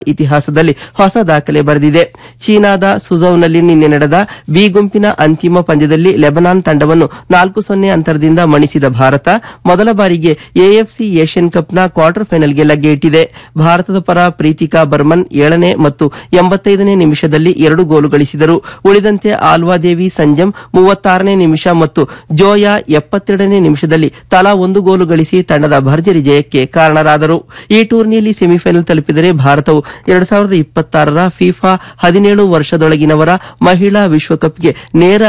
ಇತಿಹಾಸದಲ್ಲಿ ಹೊಸ ದಾಖಲೆ ಬರೆದಿದೆ ಚೀನಾದ ಸುಝೌನಲ್ಲಿ ನಿನ್ನೆ ನಡೆದ ಬಿ ಗುಂಪಿನ ಅಂತಿಮ ಪಂದ್ಯದಲ್ಲಿ ಲೆಬನಾನ್ ತಂಡವನ್ನು ನಾಲ್ಕು ಸೊನ್ನೆ ಅಂತರದಿಂದ ಮಣಿಸಿದ ಭಾರತ ಮೊದಲ ಬಾರಿಗೆ ಎಎಫ್ಸಿ ಏಷ್ಯನ್ ಕಪ್ನ ಕ್ವಾರ್ಟರ್ ಫೈನಲ್ಗೆ ಲಗ್ಗೆ ಇಟ್ಟಿದೆ ಭಾರತದ ಪರ ಪ್ರೀತಿಕಾ ಬರ್ಮನ್ ಏಳನೇ ಮತ್ತು ಎಂಬತ್ತೈದನೇ ನಿಮಿಷದಲ್ಲಿ ಎರಡು ಗೋಲು ಗಳಿಸಿದರು ಉಳಿದಂತೆ ಆಲ್ವಾದೇವಿ ಸಂಜಮ್ ಮೂವತ್ತಾರನೇ ನಿಮಿಷ ಮತ್ತು ಜೋಯಾ ಎಪ್ಪತ್ತೆರಡನೇ ನಿಮಿಷದಲ್ಲಿ ತಲಾ ಒಂದು ಗೋಲು ಗಳಿಸಿ ತಂಡದ ಭರ್ಜರಿ ಜಯಕ್ಕೆ ಕಾರಣರಾದರು ಈ ಟೂರ್ನಿಯಲ್ಲಿ ಸೆಮಿಫೈನಲ್ ತಲುಪಿದರೆ ಭಾರತವು ಎರಡ್ ಸಾವಿರದ ಇಪ್ಪತ್ತಾರರ ಫಿಫಾ ಹದಿನೇಳು ವರ್ಷದೊಳಗಿನವರ ಮಹಿಳಾ ವಿಶ್ವಕಪ್ಗೆ ನೇರ